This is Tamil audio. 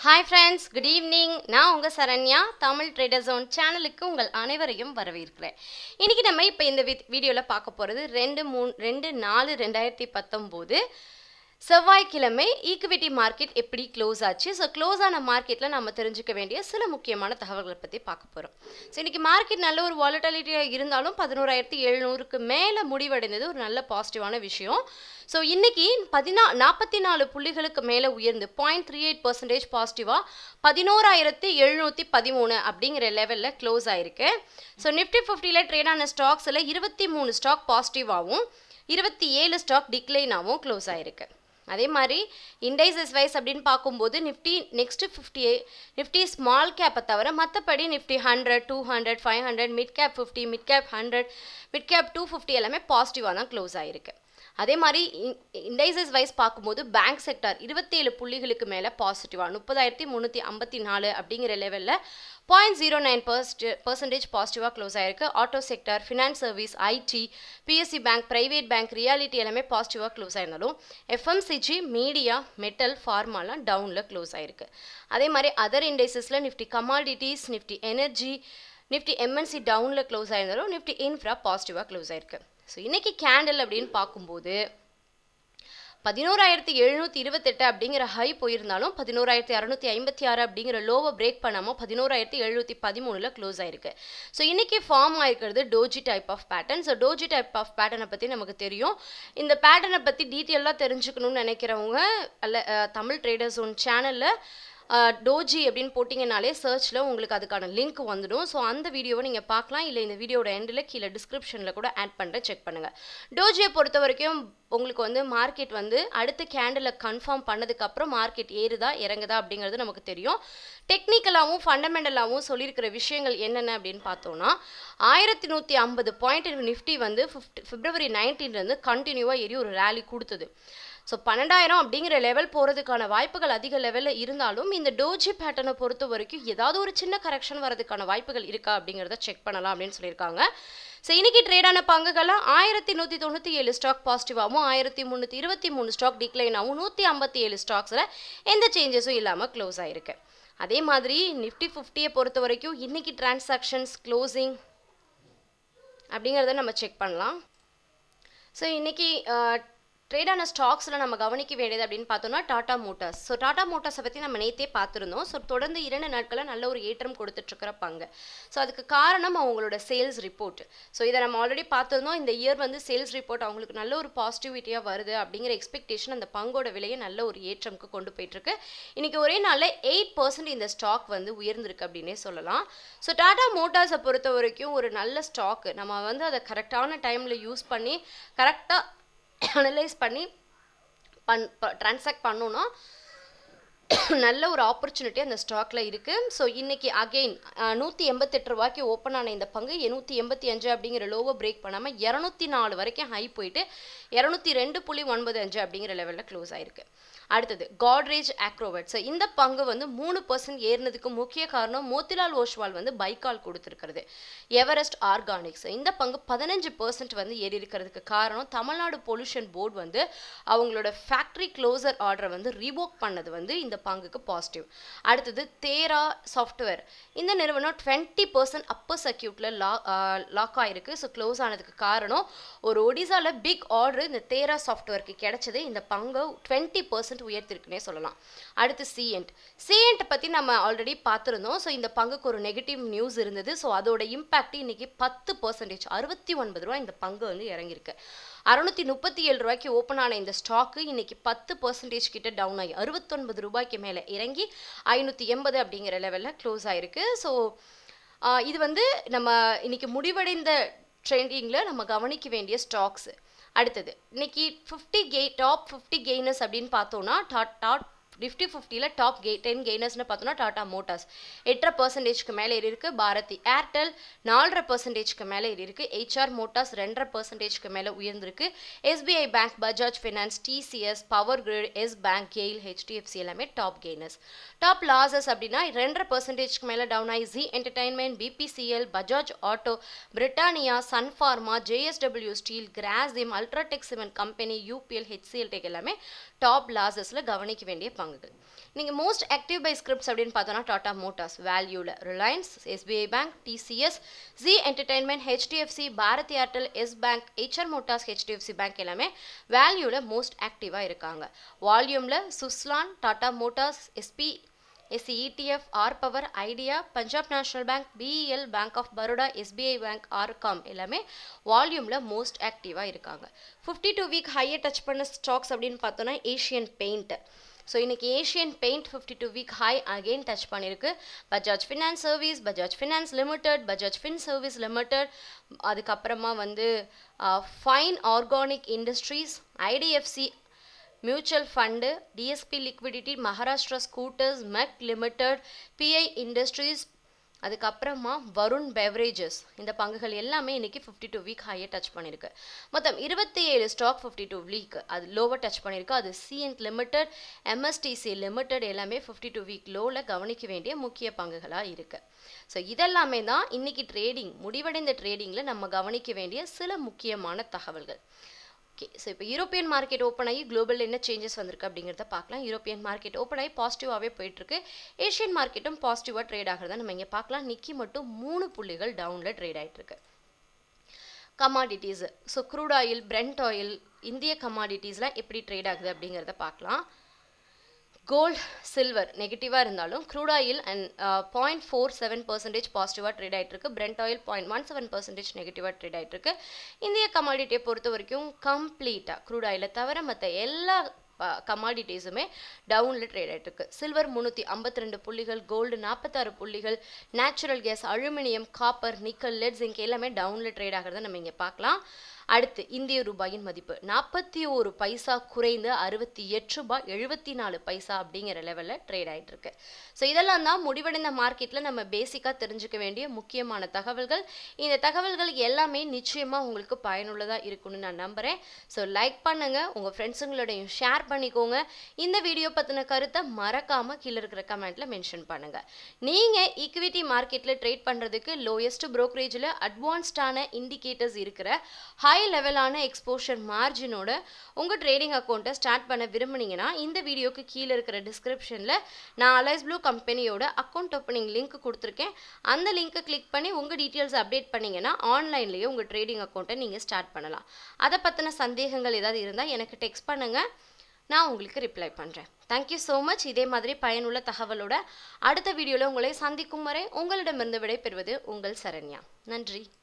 ஹாய் ஃப்ரெண்ட்ஸ் குட் ஈவினிங் நான் உங்கள் சரண்யா தமிழ் ட்ரேடர் ஜோன் சேனலுக்கு உங்கள் அனைவரையும் வரவேற்கிறேன் இன்றைக்கி நம்ம இப்போ இந்த வீடியோவில் பார்க்க போகிறது ரெண்டு மூணு ரெண்டு நாலு ரெண்டாயிரத்தி பத்தொம்போது செவ்வாய்க்கிழமை ஈக்விட்டி மார்க்கெட் எப்படி க்ளோஸ் ஆச்சு ஸோ க்ளோஸ் ஆன மார்க்கெட்டில் நம்ம தெரிஞ்சுக்க வேண்டிய சில முக்கியமான தகவல்களை பற்றி பார்க்க போகிறோம் ஸோ இன்றைக்கி மார்க்கெட் நல்ல ஒரு வாலட்டாலிட்டியாக இருந்தாலும் பதினோராயிரத்தி எழுநூறுக்கு மேலே முடிவடைந்தது ஒரு நல்ல பாசிட்டிவான விஷயம் ஸோ இன்றைக்கி பதினா நாற்பத்தி நாலு புள்ளிகளுக்கு மேலே உயர்ந்து பாயிண்ட் த்ரீ எயிட் பர்சன்டேஜ் பாசிட்டிவாக பதினோராயிரத்தி எழுநூற்றி பதிமூணு அப்படிங்கிற லெவலில் க்ளோஸ் ஆயிருக்கு ஸோ நிஃப்டி ஃபிஃப்டியில் ட்ரேட் ஆன ஸ்டாக்ஸில் இருபத்தி மூணு ஸ்டாக் பாசிட்டிவாகவும் இருபத்தி ஏழு ஸ்டாக் டிக்ளைனாகவும் க்ளோஸ் ஆயிருக்கு அதே மாதிரி இண்டைசஸ் வைஸ் அப்படின்னு பார்க்கும்போது Nifty next fifty Nifty small கேப்பை தவிர மற்றபடி Nifty hundred two hundred five hundred mid cap fifty mid cap hundred mid cap two fifty எல்லாமே பாசிட்டிவாக தான் க்ளோஸ் ஆயிருக்கு அதே மாதிரி இண்டைசஸ் வைஸ் பார்க்கும்போது பேங்க் செக்டார் இருபத்தேழு புள்ளிகளுக்கு மேலே பாசிட்டிவாக முப்பதாயிரத்தி முந்நூற்றி ஐம்பத்தி நாலு அப்படிங்கிற லெவலில் point zero nine first percentage பாசிட்டிவாக க்ளோஸ் ஆயிருக்கு auto sector finance service IT PSU bank private bank realty எல்லாமே பாசிட்டிவாக க்ளோஸ் ஆயிருந்தாலும் எஃப்எம்சிஜி மீடியா மெட்டல் ஃபார்மாலாம் டவுனில் க்ளோஸ் ஆயிருக்கு அதே மாதிரி அதர் இண்டைசஸில் Nifty commodities Nifty energy Nifty MNC டவுனில் க்ளோஸ் ஆயிருந்தாலும் நிஃப்டி இன்ஃப்ரா பாசிட்டிவாக க்ளோஸ் ஆயிருக்கு ஸோ இன்றைக்கி கேண்டில் அப்படின்னு பார்க்கும்போது பதினோராயிரத்தி எழுநூற்றி இருபத்தெட்டு அப்படிங்கிற ஹை போயிருந்தாலும் பதினோராயிரத்தி அறநூற்றி ஐம்பத்தி ஆறு அப்படிங்கிற லோவை பிரேக் பண்ணாமல் பதினோராயிரத்தி எழுநூற்றி பதிமூணில் க்ளோஸ் ஆயிருக்கு ஸோ இன்றைக்கி ஃபார்ம் ஆயிருக்கிறது doji type of pattern so doji type of பேட்டர்னை பற்றி நமக்கு தெரியும் இந்த பேட்டர்னை பற்றி டீட்டெயிலாக தெரிஞ்சுக்கணும்னு நினைக்கிறவங்க அல்ல தமிழ் ட்ரேடர்ஸ் ஒன் சேனலில் டோஜி அப்படின்னு போட்டிங்கனாலே சர்ச்சில் உங்களுக்கு அதுக்கான லிங்க் வந்துடும் ஸோ அந்த வீடியோவை நீங்கள் பார்க்கலாம் இல்லை இந்த வீடியோட எண்டில் கீழே டிஸ்கிரிப்ஷனில் கூட ஆட் பண்ணுறேன் செக் பண்ணுங்கள் டோஜியை பொறுத்த வரைக்கும் உங்களுக்கு வந்து மார்க்கெட் வந்து அடுத்த கேண்டில் கன்ஃபார்ம் பண்ணதுக்கப்புறம் மார்க்கெட் ஏறுதா இறங்குதா அப்படிங்கிறது நமக்கு தெரியும் டெக்னிக்கலாகவும் ஃபண்டமெண்டலாகவும் சொல்லியிருக்கிற விஷயங்கள் என்னென்ன அப்படின்னு பார்த்தோன்னா ஆயிரத்தி நூற்றி ஐம்பது பாயிண்ட் நிஃப்டி வந்து ஃபிஃப்டி பிப்ரவரி நைன்டீன்லேருந்து கண்டினியூவாக ஏறி ஒரு ரேலி கொடுத்தது ஸோ பன்னெண்டாயிரம் அப்படிங்கிற லெவல் போகிறதுக்கான வாய்ப்புகள் அதிக லெவலில் இருந்தாலும் இந்த டோஜி பேட்டர்னை பொறுத்த வரைக்கும் ஏதாவது ஒரு சின்ன கரெக்ஷன் வரதுக்கான வாய்ப்புகள் இருக்கா அப்படிங்கிறத செக் பண்ணலாம் அப்படின்னு சொல்லியிருக்காங்க ஸோ இன்னைக்கு ட்ரேடான பங்குகள்லாம் ஆயிரத்தி நூற்றி தொண்ணூற்றி ஏழு ஸ்டாக் பாசிட்டிவாகவும் ஆயிரத்தி முந்நூற்றி இருபத்தி மூணு ஸ்டாக் டிக்ளைனாகவும் நூற்றி ஐம்பத்தி ஏழு ஸ்டாக்ஸில் எந்த சேஞ்சஸும் இல்லாமல் க்ளோஸ் ஆயிருக்கு அதே மாதிரி நிஃப்டி ஃபிஃப்டியை பொறுத்த வரைக்கும் இன்னைக்கு டிரான்சாக்ஷன்ஸ் க்ளோசிங் அப்படிங்கிறத நம்ம செக் பண்ணலாம் ஸோ இன்றைக்கி ட்ரேடான ஸ்டாக்ஸில் நம்ம கவனிக்க வேண்டியது அப்படின்னு பார்த்தோம்னா டாடா மோட்டார்ஸ் ஸோ டாடா மோட்டார்ஸை பற்றி நம்ம நேற்றே பார்த்துருந்தோம் ஸோ தொடர்ந்து இரண்டு நாட்களில் நல்ல ஒரு ஏற்றம் கொடுத்துட்ருக்கிற பங்கு ஸோ அதுக்கு காரணம் அவங்களோட சேல்ஸ் ரிப்போர்ட் ஸோ இதை நம்ம ஆல்ரெடி பார்த்துருந்தோம் இந்த இயர் வந்து சேல்ஸ் ரிப்போர்ட் அவங்களுக்கு நல்ல ஒரு பாசிட்டிவிட்டியாக வருது அப்படிங்கிற எக்ஸ்பெக்டேஷன் அந்த பங்கோட விலையை நல்ல ஒரு ஏற்றம்க்கு கொண்டு போயிட்டுருக்கு இன்றைக்கி ஒரே நாளில் எயிட் பர்சன்ட் இந்த ஸ்டாக் வந்து உயர்ந்திருக்கு அப்படின்னே சொல்லலாம் ஸோ டாடா மோட்டார்ஸை பொறுத்த வரைக்கும் ஒரு நல்ல ஸ்டாக்கு நம்ம வந்து அதை கரெக்டான டைமில் யூஸ் பண்ணி கரெக்டாக அனலைஸ் பண்ணி பண் ட்ரான்சாக்ட் பண்ணோன்னா நல்ல ஒரு ஆப்பர்ச்சுனிட்டி அந்த ஸ்டாக்கில் இருக்குது ஸோ இன்றைக்கி அகெயின் நூற்றி எண்பத்தெட்டு ரூபாய்க்கு ஓப்பன் ஆன இந்த பங்கு நூற்றி எண்பத்தி அஞ்சு அப்படிங்கிற லோவை பிரேக் பண்ணாமல் இரநூத்தி நாலு வரைக்கும் ஹை போயிட்டு இரநூத்தி ரெண்டு புள்ளி ஒன்பது அஞ்சு அப்படிங்கிற லெவலில் க்ளோஸ் ஆயிருக்கு அடுத்தது காட்ரேஜ் ஆக்ரோவட் ஸோ இந்த பங்கு வந்து மூணு பர்சன்ட் ஏறினதுக்கு முக்கிய காரணம் மோத்திலால் ஓஷ்வால் வந்து பைக்கால் கொடுத்துருக்கிறது எவரெஸ்ட் ஆர்கானிக்ஸ் இந்த பங்கு பதினஞ்சு பர்சன்ட் வந்து ஏறி இருக்கிறதுக்கு காரணம் தமிழ்நாடு பொல்யூஷன் போர்டு வந்து அவங்களோட ஃபேக்ட்ரி க்ளோசர் ஆர்டரை வந்து ரீவோக் பண்ணது வந்து இந்த பங்குக்கு பாசிட்டிவ் அடுத்தது தேரா சாஃப்ட்வேர் இந்த நிறுவனம் டுவெண்ட்டி பர்சன்ட் அப்பர் சர்க்கியூட்டில் லா லாக் ஆயிருக்கு ஸோ க்ளோஸ் ஆனதுக்கு காரணம் ஒரு ஒடிசாவில் பிக் ஆர்டர் இந்த தேரா சாஃப்ட்வேருக்கு கிடைச்சது இந்த பங்கு டுவெண்ட்டி பர்சன்ட் உயர்த்திருக்குன்னே சொல்லலாம் அடுத்து சிஎன்ட் சிஎன்ட் பற்றி நம்ம ஆல்ரெடி பார்த்துருந்தோம் ஸோ இந்த பங்குக்கு ஒரு நெகட்டிவ் நியூஸ் இருந்தது ஸோ அதோட இம்பாக்ட் இன்னைக்கு பத்து பர்சன்டேஜ் அறுபத்தி ஒன்பது ரூபா இந்த பங்கு வந்து இறங்கியிருக்கு அறுநூத்தி முப்பத்தி ஏழு ரூபாய்க்கு ஓப்பன் ஆன இந்த ஸ்டாக்கு இன்னைக்கு பத்து பர்சன்டேஜ் கிட்ட டவுன் ஆகி அறுபத்தொன்பது ரூபாய்க்கு மேலே இறங்கி ஐநூற்றி எண்பது அப்படிங்கிற லெவலில் க்ளோஸ் ஆயிருக்கு ஸோ இது வந்து நம்ம இன்னைக்கு முடிவடைந்த ட்ரெண்டிங்கில் நம்ம கவனிக்க வேண்டிய ஸ்டாக்ஸு அடுத்தது இன்னைக்கு ஃபிஃப்டி கெய் டாப் ஃபிஃப்டி கெய்னர்ஸ் அப்படின்னு பார்த்தோன்னா டாட் டாட் நிஃப்டி ஃபிஃப்டியில் டாப் கெய் டென் கெய்னர்ஸ்னு பார்த்தோன்னா டாடா மோட்டார்ஸ் எட்டரை பர்சன்டேஜ்க்கு மேலே ஏறி இருக்கு பாரதி ஏர்டெல் நாலரை பர்சன்டேஜ்க்கு மேலே ஏறி இருக்கு ஹெச்ஆர் மோட்டார்ஸ் ரெண்டரை பர்சன்டேஜ்க்கு மேலே உயர்ந்திருக்கு SBI Bank Bajaj Finance TCS Power Grid Yes Bank GAIL HDFC எல்லாமே டாப் கெய்னர்ஸ் டாப் லாசஸ் அப்படின்னா ரெண்டரை பர்சன்டேஜ்க்கு மேலே டவுன் ஆகி Zee Entertainment BPCL Bajaj Auto Britannia Sun Pharma JSW Steel Grasim UltraTech Cement company UPL HCL Tech எல்லாமே டாப் லாசஸில் கவனிக்க வேண்டிய பங்குகள் நீங்கள் மோஸ்ட் ஆக்டிவ் பை ஸ்கிரிப்ட்ஸ் அப்படின்னு பார்த்தோன்னா டாடா மோட்டார்ஸ் வேல்யூவில் Reliance SBI Bank TCS Zee Entertainment HDFC Bharti Airtel Yes Bank HR Motors HDFC Bank எல்லாமே வேல்யூவில் மோஸ்ட் ஆக்டிவாக இருக்காங்க வால்யூமில் Suzlon Tata Motors SBI SETF R Power Idea Punjab National Bank BEL Bank of Baroda SBI Bank RCom எல்லாமே வால்யூமில் மோஸ்ட் ஆக்டிவாக இருக்காங்க ஃபிஃப்டி டூ வீக் ஹையை டச் பண்ண ஸ்டாக்ஸ் அப்படின்னு பார்த்தோன்னா ஏஷியன் பெயிண்ட் ஸோ இன்னைக்கு Asian Paint fifty two week high again touch பண்ணியிருக்கு Bajaj Finance Service Bajaj Finance Limited Bajaj Fin Service Limited அதுக்கப்புறமா வந்து Fine Organic Industries IDFC Mutual Fund DSP Liquidity Maharashtra Scooters மெக் லிமிடெட் பிஐ இண்டஸ்ட்ரீஸ் அதுக்கப்புறமா வருண் பெவரேஜஸ் இந்த பங்குகள் எல்லாமே இன்னைக்கு ஃபிஃப்டி டூ வீக் ஹையை டச் பண்ணியிருக்கு மொத்தம் இருபத்தி ஏழு ஸ்டாக் ஃபிஃப்டி டூ வீக் அது லோவர் டச் பண்ணியிருக்கு அது சிஎன்ட் லிமிடெட் எம்எஸ்டிசி லிமிடெட் எல்லாமே ஃபிஃப்டி டூ வீக் லோவில் கவனிக்க வேண்டிய முக்கிய பங்குகளாக இருக்குது ஸோ இதெல்லாமே தான் இன்னைக்கு ட்ரேடிங் முடிவடைந்த ட்ரேடிங்கில் நம்ம கவனிக்க வேண்டிய சில முக்கியமான தகவல்கள் ஓகே ஸோ இப்போ யூரோப்பியன் மார்க்கெட் ஓப்பன் ஆகி குளோபல் என்ன சேஞ்சஸ் வந்திருக்கு அப்படிங்கிறத பார்க்கலாம் யூரோப்பியன் மார்க்கெட் ஓப்பன் ஆகி பாசிட்டிவாகவே போயிட்டுருக்கு ஏஷியன் மார்க்கெட்டும் பாசிட்டிவாக ட்ரேட் ஆகிறத நம்ம இங்கே பார்க்கலாம் நிக்கி மட்டும் மூணு புள்ளிகள் டவுனில் ட்ரேட் ஆகிட்டுருக்கு commodities so crude oil Brent oil இந்திய கமாடிட்டிஸ்லாம் எப்படி ட்ரேட் ஆகுது அப்படிங்கிறத பார்க்கலாம் கோல்ட் சில்வர் நெகட்டிவாக இருந்தாலும் crude oil and point four seven percentage பாசிட்டிவாக ட்ரேட் ஆகிட்டு இருக்கு Brent oil point one seven percentage நெகட்டிவாக ட்ரேட் ஆகிட்டு இருக்கு இந்திய கமாடிட்டியை பொறுத்த வரைக்கும் கம்ப்ளீட்டாக க்ரூட் ஆயிலை தவிர மற்ற எல்லா கமாடிட்டிஸுமே டவுனில் ட்ரேட் ஆகிட்டு இருக்கு சில்வர் முந்நூற்றி ஐம்பத்தி ரெண்டு புள்ளிகள் கோல்டு நாற்பத்தாறு புள்ளிகள் natural gas aluminium copper nickel lead zinc எல்லாமே டவுனில் ட்ரேட் ஆகிறத நம்ம இங்கே பார்க்கலாம் அடுத்து இந்திய ரூபாயின் மதிப்பு நாற்பத்தி ஒரு பைசா குறைந்து அறுபத்தி எட்டு ரூபாய் எழுபத்தி நாலு பைசா அப்படிங்கிற லெவலில் ட்ரேட் ஆகிட்டு இருக்கு ஸோ இதெல்லாம் தான் முடிவடைந்த மார்க்கெட்டில் நம்ம பேசிக்காக தெரிஞ்சுக்க வேண்டிய முக்கியமான தகவல்கள் இந்த தகவல்கள் எல்லாமே நிச்சயமாக உங்களுக்கு பயனுள்ளதாக இருக்கும்னு நான் நம்புகிறேன் ஸோ லைக் பண்ணுங்கள் உங்கள் ஃப்ரெண்ட்ஸுங்களோடையும் ஷேர் பண்ணிக்கோங்க இந்த வீடியோ பற்றின கருத்தை மறக்காமல் கீழே இருக்கிற கமெண்ட்டில் மென்ஷன் பண்ணுங்கள் நீங்கள் ஈக்விட்டி மார்க்கெட்டில் ட்ரேட் பண்ணுறதுக்கு லோயஸ்ட் ப்ரோக்கரேஜில் அட்வான்ஸ்டான இண்டிகேட்டர்ஸ் இருக்கிற ஹை லெவலான எக்ஸ்போஷர் மார்ஜினோட உங்கள் ட்ரேடிங் அக்கௌண்ட்டை ஸ்டார்ட் பண்ண விரும்புனீங்கன்னா இந்த வீடியோக்கு கீழே இருக்கிற டிஸ்கிரிப்ஷனில் நான் அலைஸ் ப்ளூ கம்பெனியோட அக்கௌண்ட் ஓப்பனிங் லிங்க் கொடுத்துருக்கேன் அந்த லிங்க்கை கிளிக் பண்ணி உங்கள் டீட்டெயில்ஸ் அப்டேட் பண்ணிங்கன்னா ஆன்லைன்லேயே உங்கள் ட்ரேடிங் அக்கௌண்ட்டை நீங்கள் ஸ்டார்ட் பண்ணலாம் அதை பற்றின சந்தேகங்கள் ஏதாவது இருந்தால் எனக்கு டெக்ஸ்ட் பண்ணுங்கள் நான் உங்களுக்கு ரிப்ளை பண்ணுறேன் தேங்க்யூ ஸோ மச் இதே மாதிரி பயனுள்ள தகவலோட அடுத்த வீடியோவில் உங்களை சந்திக்கும் வரை உங்களிடமிருந்து விடைபெறுவது உங்கள் சரண்யா நன்றி